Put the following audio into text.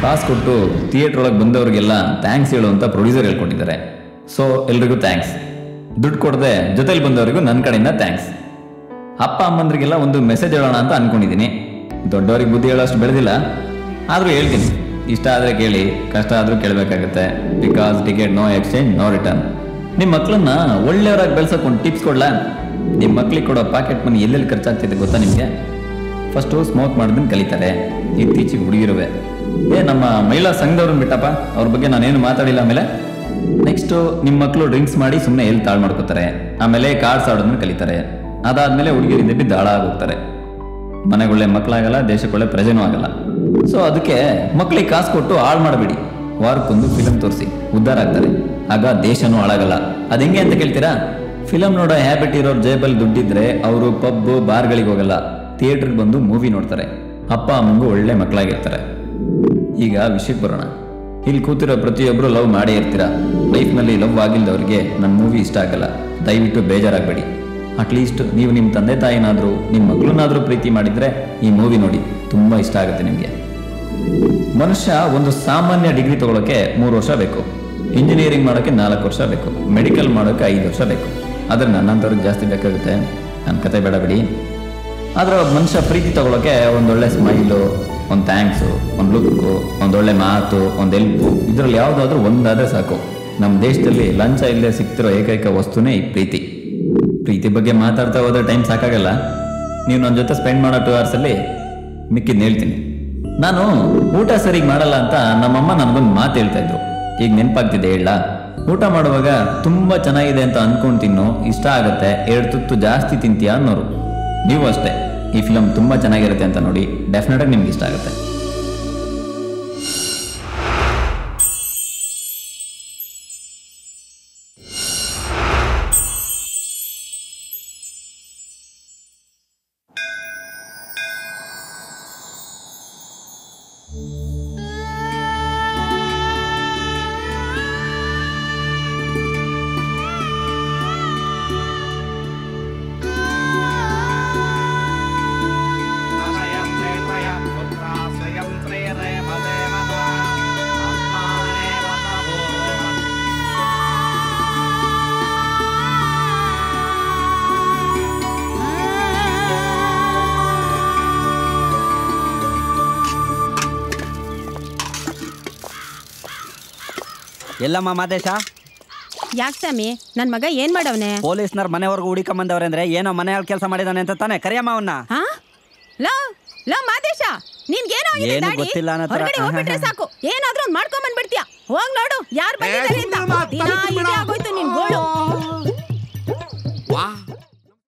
ಕಾಸು ಕೊಟ್ಟು ಥಿಯೇಟ್ರ್ ಒಳಗೆ ಬಂದವರಿಗೆಲ್ಲ ಥ್ಯಾಂಕ್ಸ್ ಹೇಳು ಅಂತ ಪ್ರೊಡ್ಯೂಸರ್ ಹೇಳ್ಕೊಟ್ಟಿದ್ದಾರೆ ಸೊ ಎಲ್ರಿಗೂ ಥ್ಯಾಂಕ್ಸ್ ದುಡ್ಡು ಕೊಡದೆ ಜೊತೆಲಿ ಬಂದವರಿಗೂ ನನ್ನ ಕಡೆಯಿಂದ ಥ್ಯಾಂಕ್ಸ್ ಅಪ್ಪ ಅಮ್ಮಂದ್ರಿಗೆಲ್ಲ ಒಂದು ಮೆಸೇಜ್ ಹೇಳೋಣ ಅಂತ ಅನ್ಕೊಂಡಿದ್ದೀನಿ ದೊಡ್ಡವ್ರಿಗೆ ಬುದ್ಧಿ ಹೇಳೋಷ್ಟು ಬೆಳೆದಿಲ್ಲ ಆದರೂ ಹೇಳ್ತೀನಿ ಇಷ್ಟ ಆದರೆ ಕೇಳಿ ಕಷ್ಟ ಆದರೂ ಕೇಳಬೇಕಾಗತ್ತೆ because ticket no exchange no return ನಿಮ್ಮ ಮಕ್ಕಳನ್ನ ಒಳ್ಳೆಯವರಾಗಿ ಬೆಳ್ಸೋಕೆ ಒಂದು ಟಿಪ್ಸ್ ಕೊಡ್ಲಾ ನಿಮ್ಮ ಮಕ್ಳಿಗೆ ಕೊಡೋ ಪಾಕೆಟ್ ಮನಿ ಎಲ್ಲೆಲ್ಲಿ ಖರ್ಚಾಗ್ತಿದೆ ಗೊತ್ತಾ ನಿಮಗೆ ಫಸ್ಟು ಸ್ಮೋಕ್ ಮಾಡೋದನ್ನ ಕಲಿತಾರೆ ಇತ್ತೀಚೆಗೆ ಹುಡುಗಿರುವೆ ಏ ನಮ್ಮ ಮಹಿಳಾ ಸಂಘದವ್ರನ್ನ ಬಿಟ್ಟಪ್ಪ ಅವ್ರ ಬಗ್ಗೆ ನಾನೇನು ಮಾತಾಡಿಲ್ಲ ಆಮೇಲೆ ನೆಕ್ಸ್ಟು ನಿಮ್ಮ ಮಕ್ಕಳು ಡ್ರಿಂಕ್ಸ್ ಮಾಡಿ ಸುಮ್ಮನೆ ಎಲ್ಲಿ ತಾಳು ಮಾಡ್ಕೋತಾರೆ ಆಮೇಲೆ ಕಾರ್ಡ್ಸ್ ಆಡೋದನ್ನ ಕಲಿತಾರೆ ಅದಾದ್ಮೇಲೆ ಹುಡುಗಿರಿಂದ ಬಿದ್ದು ಹಾಳಾಗೋಗ್ತಾರೆ ಮನೆಗೊಳ್ಳೆ ಮಕ್ಕಳಾಗಲ್ಲ ದೇಶಕ್ಕೊಳ್ಳೆ ಪ್ರಜೆನೂ ಆಗಲ್ಲ ಸೊ ಅದಕ್ಕೆ ಮಕ್ಕಳಿಗೆ ಕಾಸು ಕೊಟ್ಟು ಹಾಳು ಮಾಡಬೇಡಿ ವಾರಕ್ಕೊಂದು ಫಿಲಮ್ ತೋರಿಸಿ ಉದ್ಧಾರ ಆಗ್ತಾರೆ ಆಗ ದೇಶನೂ ಹಾಳಾಗಲ್ಲ ಅದು ಹೆಂಗೆ ಅಂತ ಕೇಳ್ತೀರಾ ಫಿಲಮ್ ನೋಡೋ ಹ್ಯಾಬಿಟ್ ಇರೋರ್ ಜೇಬಲ್ಲಿ ದುಡ್ಡಿದ್ರೆ ಅವರು ಪಬ್ ಬಾರ್ಗಳಿಗೆ ಹೋಗಲ್ಲ ಥಿಯೇಟ್ರಿಗೆ ಬಂದು ಮೂವಿ ನೋಡ್ತಾರೆ ಅಪ್ಪ ಅಮ್ಮಂಗೂ ಒಳ್ಳೆ ಮಕ್ಕಳಾಗಿರ್ತಾರೆ ಈಗ ವಿಷಯಕ್ಕೆ ಬರೋಣ ಇಲ್ಲಿ ಕೂತಿರೋ ಪ್ರತಿಯೊಬ್ಬರು ಲವ್ ಮಾಡೇ ಇರ್ತೀರಾ ಲೈಫ್ನಲ್ಲಿ ಲವ್ ಆಗಿಲ್ದವ್ರಿಗೆ ನನ್ನ ಮೂವಿ ಇಷ್ಟ ಆಗಲ್ಲ ದಯವಿಟ್ಟು ಬೇಜಾರಾಗಬೇಡಿ ಅಟ್ಲೀಸ್ಟ್ ನೀವು ನಿಮ್ಮ ತಂದೆ ತಾಯಿನಾದರೂ ನಿಮ್ಮ ಮಗಳನ್ನಾದರೂ ಪ್ರೀತಿ ಮಾಡಿದರೆ ಈ ಮೂವಿ ನೋಡಿ ತುಂಬ ಇಷ್ಟ ಆಗುತ್ತೆ ನಿಮಗೆ ಮನುಷ್ಯ ಒಂದು ಸಾಮಾನ್ಯ ಡಿಗ್ರಿ ತಗೊಳ್ಳೋಕೆ ಮೂರು ವರ್ಷ ಬೇಕು ಇಂಜಿನಿಯರಿಂಗ್ ಮಾಡೋಕ್ಕೆ ನಾಲ್ಕು ವರ್ಷ ಬೇಕು ಮೆಡಿಕಲ್ ಮಾಡೋಕ್ಕೆ ಐದು ವರ್ಷ ಬೇಕು ಆದರೆ ನನ್ನಂಥವ್ರಿಗೆ ಜಾಸ್ತಿ ಬೇಕಾಗುತ್ತೆ ನನ್ನ ಕತೆ ಬೇಡ ಬಿಡಿ ಆದರೆ ಒಬ್ಬ ಮನುಷ್ಯ ಪ್ರೀತಿ ತಗೊಳ್ಳೋಕೆ ಒಂದೊಳ್ಳೆ ಸ್ಮೈಲು ಒಂದು ಥ್ಯಾಂಕ್ಸು ಒಂದು ಲುಕ್ಕು ಒಂದೊಳ್ಳೆ ಮಾತು ಒಂದು ಹೆಲ್ಪು ಇದರಲ್ಲಿ ಯಾವುದಾದ್ರೂ ಒಂದಾದರೆ ಸಾಕು ನಮ್ಮ ದೇಶದಲ್ಲಿ ಲಂಚ ಇಲ್ಲದೆ ಸಿಗ್ತಿರೋ ಏಕೈಕ ವಸ್ತುನೇ ಈ ಪ್ರೀತಿ ಪ್ರೀತಿ ಬಗ್ಗೆ ಮಾತಾಡ್ತಾ ಹೋದ್ರೆ ಟೈಮ್ ಸಾಕಾಗಲ್ಲ ನೀವು ನನ್ನ ಜೊತೆ ಸ್ಪೆಂಡ್ ಮಾಡೋ ಟೂ ಅವರ್ಸಲ್ಲಿ ಮಿಕ್ಕಿದ್ದು ಹೇಳ್ತೀನಿ ನಾನು ಊಟ ಸರಿಗೆ ಮಾಡಲ್ಲ ಅಂತ ನಮ್ಮಮ್ಮ ನನಗೊಂದು ಮಾತು ಹೇಳ್ತಾ ಇದ್ರು ಈಗ ನೆನಪಾಗ್ತಿದೆ ಹೇಳ ಊಟ ಮಾಡುವಾಗ ತುಂಬ ಚೆನ್ನಾಗಿದೆ ಅಂತ ಅನ್ಕೊಂಡು ತಿನ್ನು ಇಷ್ಟ ಆಗುತ್ತೆ ಎರಡು ತುತ್ತು ಜಾಸ್ತಿ ತಿಂತೀಯ ಅನ್ನೋರು ನೀವು ಅಷ್ಟೇ ಈ ಫಿಲಮ್ ತುಂಬ ಚೆನ್ನಾಗಿರುತ್ತೆ ಅಂತ ನೋಡಿ ಡೆಫಿನೆಟಾಗಿ ನಿಮ್ಗೆ ಇಷ್ಟ ಆಗುತ್ತೆ स्वयं प्रेरय पुत्रा स्वयं प्रेरय मदेवता आत्मानेव तभूवन् ಎಲ್ಲಮ್ಮ ಮಾದೇಶ ಯಾಕೆ ಸ್ವಾಮಿ ನನ್ ಮಗ ಏನ್ ಮಾಡವ್ನೆ ಪೊಲೀಸ್ನರ್ ಮನೆವರೆಗೂ ಹುಡಿಕೊಂಬಂದವ್ರೆ ಅಂದ್ರೆ ಏನೋ ಮನೆ ಕೆಲಸ ಮಾಡಿದಾನೆ ಅಂತ ತಾನೆ ಕರಿಯಮ್ಮ ಅವನ್ನ ಹಾ ಲೋ ಲೋ ಮಾದೇಶ ನಿನ್ಗೇನೋ ಆಗಿದೆ ಏನು ದಾಡಿ? ಗೊತ್ತಿಲ್ಲ ಅನ್ನೋ ಥರ. ಹೊರಗಡೆ ಹೋಗ್ಬಿಟ್ರೆ ಸಾಕು ಏನಾದ್ರೂ ಒಂದ್ ಮಾಡ್ಕೊಂಡ್ ಬಂದ್ಬಿಡ್ತೀಯ ಹೋಗ್ ನೋಡು ಯಾರ್ ಬಂದಿದ್ದಾರೆ ಅಂತ